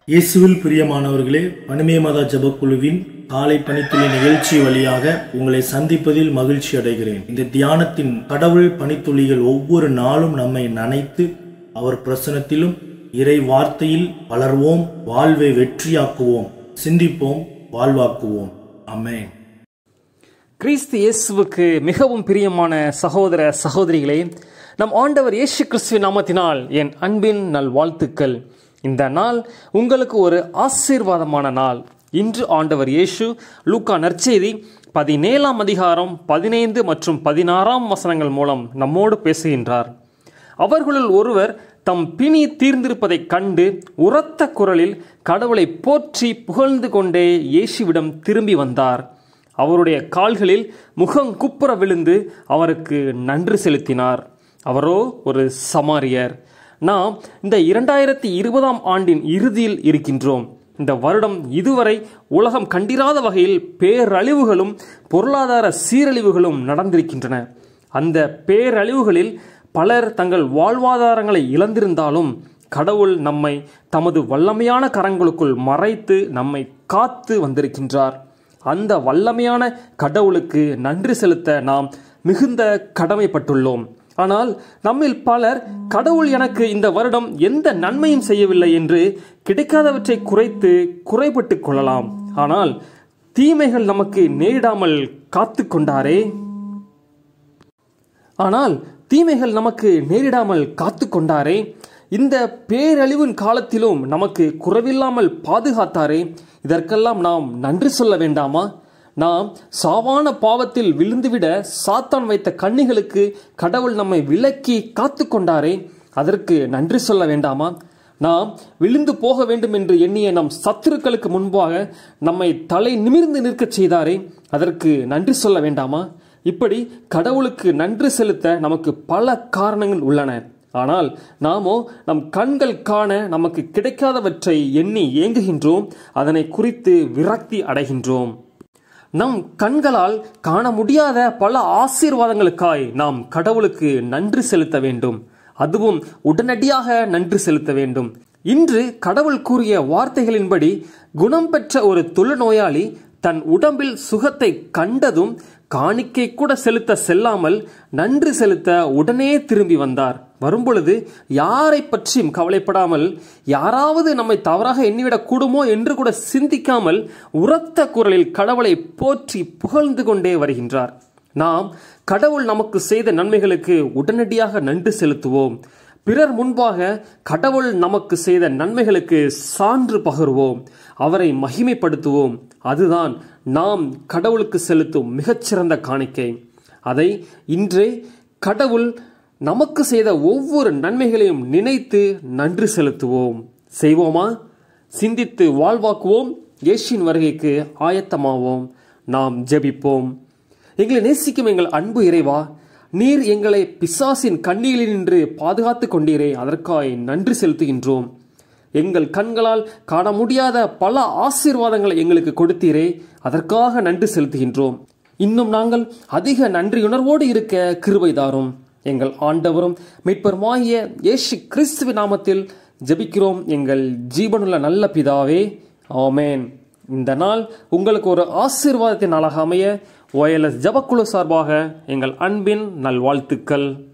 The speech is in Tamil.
இயேசுவில் பிரியமானவர்களே பனிமே மதா ஜபக்குழுவின் காலை பணித்துளி நிகழ்ச்சி வழியாக உங்களை சந்திப்பதில் மகிழ்ச்சி அடைகிறேன் இந்த தியானத்தின் கடவுள் பணித்துளிகள் ஒவ்வொரு நாளும் நம்மை நனைத்து அவர் பிரசனத்திலும் இறை வார்த்தையில் வளர்வோம் வாழ்வை வெற்றியாக்குவோம் சிந்திப்போம் வாழ்வாக்குவோம் அமேன் கிறிஸ்து இயேசுவுக்கு மிகவும் பிரியமான சகோதர சகோதரிகளே நம் ஆண்டவர் இயேசு கிறிஸ்துவின் நாமத்தினால் என் அன்பின் நல் வாழ்த்துக்கள் இந்த நாள் உங்களுக்கு ஒரு ஆசீர்வாதமான நாள் இன்று ஆண்டவர் இயேசு லூக்கா நற்செய்தி பதினேழாம் அதிகாரம் பதினைந்து மற்றும் பதினாறாம் வசனங்கள் மூலம் நம்மோடு பேசுகின்றார் அவர்களுள் ஒருவர் தம் பிணி தீர்ந்திருப்பதைக் கண்டு உரத்த குரலில் கடவுளை போற்றி புகழ்ந்து கொண்டே இயேசுவிடம் திரும்பி வந்தார் அவருடைய கால்களில் முகம் குப்புற விழுந்து அவருக்கு நன்றி செலுத்தினார் அவரோ ஒரு சமாரியர் நாம் இந்த இரண்டாயிரத்தி இருபதாம் ஆண்டின் இறுதியில் இருக்கின்றோம் இந்த வருடம் இதுவரை உலகம் கண்டிராத வகையில் பேரழிவுகளும் பொருளாதார சீரழிவுகளும் நடந்திருக்கின்றன அந்த பேரழிவுகளில் பலர் தங்கள் வாழ்வாதாரங்களை இழந்திருந்தாலும் கடவுள் நம்மை தமது வல்லமையான கரங்களுக்குள் மறைத்து நம்மை காத்து வந்திருக்கின்றார் அந்த வல்லமையான கடவுளுக்கு நன்றி செலுத்த நாம் மிகுந்த கடமைப்பட்டுள்ளோம் ஆனால் நம்மில் பலர் கடவுள் எனக்கு இந்த வருடம் எந்த நன்மையும் செய்யவில்லை என்று கிடைக்காதவற்றை குறைத்து குறைபட்டு கொள்ளலாம் ஆனால் தீமைகள் நமக்கு நேரிடாமல் காத்து கொண்டாரே ஆனால் தீமைகள் நமக்கு நேரிடாமல் காத்து கொண்டாரே இந்த பேரழிவின் காலத்திலும் நமக்கு குறைவில்லாமல் பாதுகாத்தாரே இதற்கெல்லாம் நாம் நன்றி சொல்ல வேண்டாமா நாம் சாவான பாவத்தில் விழுந்துவிட சாத்தான் வைத்த கண்ணிகளுக்கு கடவுள் நம்மை விலக்கி காத்து கொண்டாரே அதற்கு நன்றி சொல்ல வேண்டாமா நாம் விழுந்து போக வேண்டும் என்று எண்ணிய நம் சத்துருக்களுக்கு முன்பாக நம்மை தலை நிமிர்ந்து நிற்கச் செய்தாரே அதற்கு நன்றி சொல்ல வேண்டாமா இப்படி கடவுளுக்கு நன்றி செலுத்த நமக்கு பல காரணங்கள் உள்ளன ஆனால் நாமோ நம் கண்கள் காண நமக்கு கிடைக்காதவற்றை எண்ணி ஏங்குகின்றோம் அதனை குறித்து விரக்தி அடைகின்றோம் நம் கண்களால் காண முடியாத பல ஆசீர்வாதங்களுக்காய் நாம் கடவுளுக்கு நன்றி செலுத்த வேண்டும் அதுவும் உடனடியாக நன்றி செலுத்த வேண்டும் இன்று கடவுள் கூறிய வார்த்தைகளின்படி குணம் பெற்ற ஒரு தொழுநோயாளி தன் உடம்பில் சுகத்தை கண்டதும் காணிக்கை கூட செலுத்த செல்லாமல் நன்றி செலுத்த உடனே திரும்பி வந்தார் வரும்பொழுது யாரை பற்றியும் கவலைப்படாமல் யாராவது நம்மை தவறாக எண்ணிவிடக் கூடுமோ என்று கூட சிந்திக்காமல் உரத்த குரலில் கடவுளை போற்றி புகழ்ந்து கொண்டே வருகின்றார் நாம் கடவுள் நமக்கு செய்த நன்மைகளுக்கு உடனடியாக நன்றி செலுத்துவோம் பிறர் முன்பாக கடவுள் நமக்கு செய்த நன்மைகளுக்கு சான்று பகருவோம் அவரை மகிமைப்படுத்துவோம் அதுதான் நாம் கடவுளுக்கு செலுத்தும் மிகச்சிறந்த காணிக்கை அதை இன்றே கடவுள் நமக்கு செய்த ஒவ்வொரு நன்மைகளையும் நினைத்து நன்றி செலுத்துவோம் செய்வோமா சிந்தித்து வாழ்வாக்குவோம் இயேசுவின் வருகைக்கு ஆயத்தமாவோம் நாம் ஜெபிப்போம் எங்களை நேசிக்கும் எங்கள் அன்பு இறைவா நீர் எங்களை பிசாசின் கண்ணிகளில் நின்று பாதுகாத்து கொண்டீரே அதற்காய் நன்றி செலுத்துகின்றோம் எங்கள் கண்களால் காண முடியாத பல ஆசீர்வாதங்களை எங்களுக்கு கொடுத்தீரே அதற்காக நன்றி செலுத்துகின்றோம் இன்னும் நாங்கள் அதிக நன்றியுணர்வோடு இருக்க கிருபை தாரும் எங்கள் ஆண்டவரும் மீட்பருமாகிய இயேசு கிறிஸ்துவ நாமத்தில் ஜெபிக்கிறோம் எங்கள் ஜீவனுள்ள நல்ல பிதாவே ஆமேன் இந்த நாள் உங்களுக்கு ஒரு ஆசீர்வாதத்தின் நாளாக அமைய ஒயலஸ் ஜபக்குழு சார்பாக எங்கள் அன்பின் நல்வாழ்த்துக்கள்